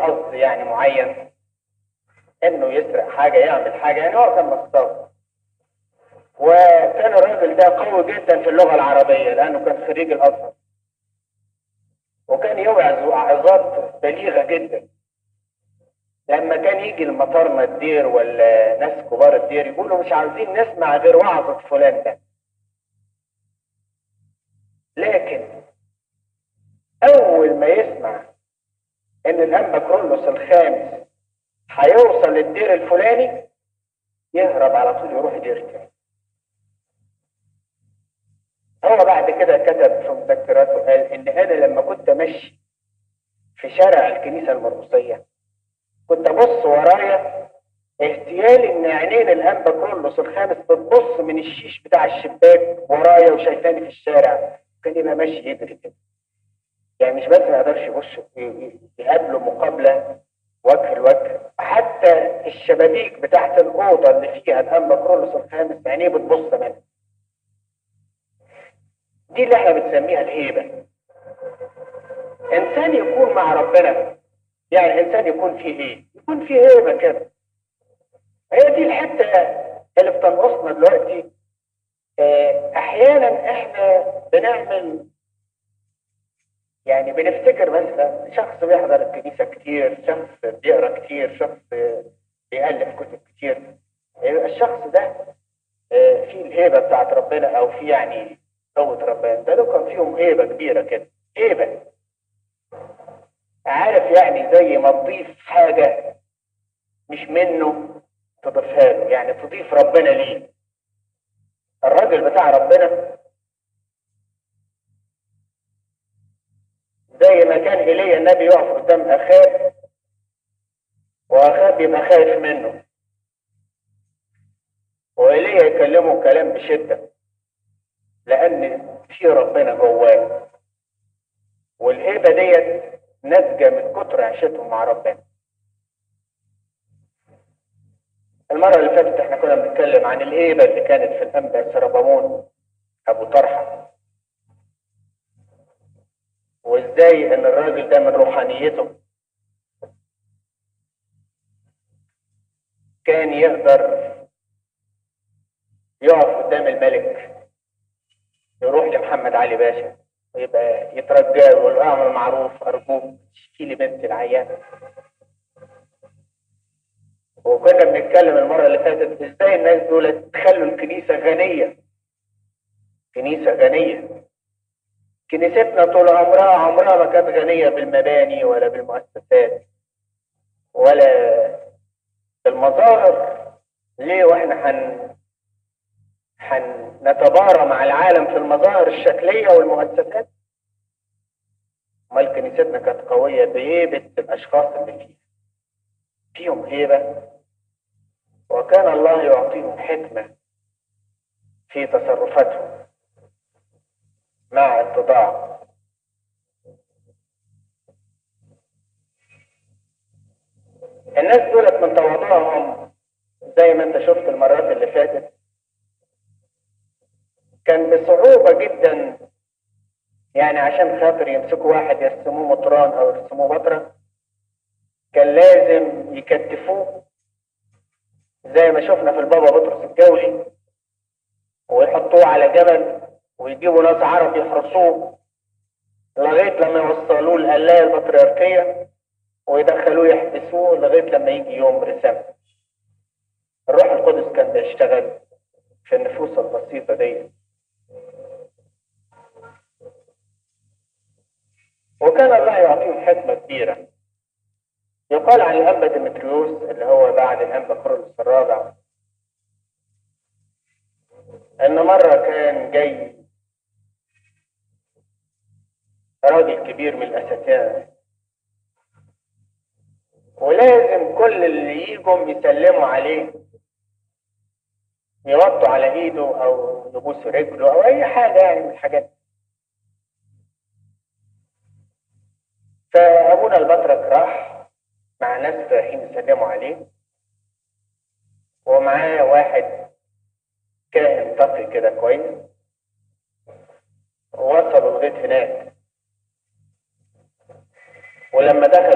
حظ يعني معين انه يسرق حاجة يعمل حاجة يعني هو كان مصطاد وكان الراجل ده قوي جدا في اللغة العربية لأنه كان خريج الأزهر وكان يوعظ وعظات بليغة جدا لما كان يجي المطارنا الدير ولا ناس كبار الدير يقولوا مش عاوزين نسمع غير وعظة فلان ده لكن أول ما يسمع إن الأنبا كرولوس الخامس هيوصل للدير الفلاني يهرب على طول يروح دير تاني هو بعد كده كتب في مذكراته قال ان انا لما كنت ماشي في شارع الكنيسه المرقصيه كنت ابص ورايا اهتيالي ان عينين الانبا كرولوس الخامس بتبص من الشيش بتاع الشباك ورايا وشايفاني في الشارع كان يبقى ماشي يجري كده يعني مش بس ما يقدرش يبص يقابله مقابله وجه لوجه حتى الشبابيك بتاعت الاوضه اللي فيها الانبا كرولوس الخامس عينيه بتبص منها دي اللي احنا بنسميها الهيبة انسان يكون مع ربنا يعني انسان يكون فيه ايه يكون فيه هيبة كده هي دي الحتة اللي بتنقصنا دلوقتي اه احيانا احنا بنعمل يعني بنفتكر مثلا شخص بيحضر الكنيسة كتير شخص بيقرا كتير شخص بيألف كتب كتير الشخص ده اه فيه الهيبة بتاعت ربنا او فيه يعني قوة ربنا ده لو كان فيهم هيبة كبيرة كده هيبة عارف يعني زي ما تضيف حاجة مش منه تضيفها له يعني تضيف ربنا ليه الراجل بتاع ربنا زي ما كان ايليا النبي يقف قدام اخاب واخاب بيبقى خايف منه وايليا يكلمه كلام بشده لان في ربنا جواه والهيبه ديت ناتجه من كتر عيشتهم مع ربنا المره اللي فاتت احنا كنا بنتكلم عن الهيبه اللي كانت في الانبا سربامون ابو طرحه وازاي ان الراجل ده من روحانيته كان يقدر يقف قدام الملك يروح لمحمد علي باشا ويبقى يترجاه ويقول له اعمل معروف ارجوك اشفي لي بنتي العيانه وكنا بنتكلم المره اللي فاتت ازاي الناس دول تخلوا الكنيسه غنيه كنيسه غنيه كنيستنا طول عمرها عمرها ما كانت غنيه بالمباني ولا بالمؤسسات ولا بالمظاهر ليه واحنا هن هنتبارى مع العالم في المظاهر الشكلية والمؤسسات امال كنيستنا كانت قوية بهيبة الأشخاص اللي فيها فيهم هيبة وكان الله يعطيهم حكمة في تصرفاتهم مع اتضاع الناس دولت من تواضعهم زي ما انت شفت المرات اللي فاتت كان بصعوبة جدا يعني عشان خاطر يمسكوا واحد يرسموه مطران او يرسموه بطرة كان لازم يكتفوه زي ما شفنا في البابا بطرس الجولي ويحطوه على جبل ويجيبوا ناس عرب يحرسوه لغاية لما يوصلوه القلاية البطريركية ويدخلوه يحبسوه لغاية لما يجي يوم رسام الروح القدس كان بيشتغل في النفوس البسيطة دي وكان الله يعطيهم حكمة كبيرة يقال عن الأنبا ديمتريوس اللي هو بعد الأنبا كرولوس الرابع إن مرة كان جاي راجل كبير من الأساتذة ولازم كل اللي يجوا يسلموا عليه يوطوا على ايده او يبوسوا رجله او اي حاجه يعني من الحاجات دي. فابونا البطرك راح مع ناس رايحين يسلموا عليه ومعاه واحد كاهن تقي كده كويس وصلوا لغايه هناك ولما دخل